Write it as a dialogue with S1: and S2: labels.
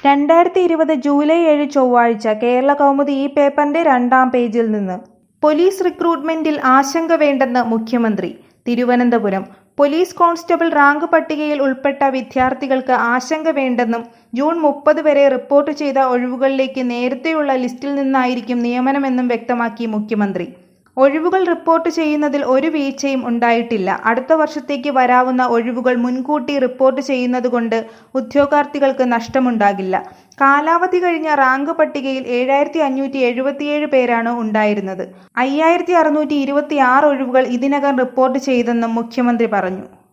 S1: രണ്ടായിരത്തി ഇരുപത് ജൂലൈ ഏഴ് ചൊവ്വാഴ്ച കേരള കൗമുദി ഈ പേപ്പറിന്റെ രണ്ടാം പേജിൽ നിന്ന് പോലീസ് റിക്രൂട്ട്മെന്റിൽ ആശങ്ക വേണ്ടെന്ന് മുഖ്യമന്ത്രി തിരുവനന്തപുരം പോലീസ് കോൺസ്റ്റബിൾ റാങ്ക് പട്ടികയിൽ ഉൾപ്പെട്ട വിദ്യാർത്ഥികൾക്ക് ആശങ്ക വേണ്ടെന്നും ജൂൺ മുപ്പത് വരെ റിപ്പോർട്ട് ചെയ്ത ഒഴിവുകളിലേക്ക് നേരത്തെയുള്ള ലിസ്റ്റിൽ നിന്നായിരിക്കും നിയമനമെന്നും വ്യക്തമാക്കി മുഖ്യമന്ത്രി ഒഴിവുകൾ റിപ്പോർട്ട് ചെയ്യുന്നതിൽ ഒരു വീഴ്ചയും ഉണ്ടായിട്ടില്ല അടുത്ത വർഷത്തേക്ക് വരാവുന്ന ഒഴിവുകൾ മുൻകൂട്ടി റിപ്പോർട്ട് ചെയ്യുന്നതുകൊണ്ട് ഉദ്യോഗാർത്ഥികൾക്ക് നഷ്ടമുണ്ടാകില്ല കാലാവധി കഴിഞ്ഞ റാങ്ക് പട്ടികയിൽ ഏഴായിരത്തി അഞ്ഞൂറ്റി എഴുപത്തിയേഴ് പേരാണ് ഉണ്ടായിരുന്നത് അയ്യായിരത്തി അറുന്നൂറ്റി ഇരുപത്തി ആറ് ഒഴിവുകൾ ഇതിനകം റിപ്പോർട്ട് ചെയ്തെന്നും മുഖ്യമന്ത്രി പറഞ്ഞു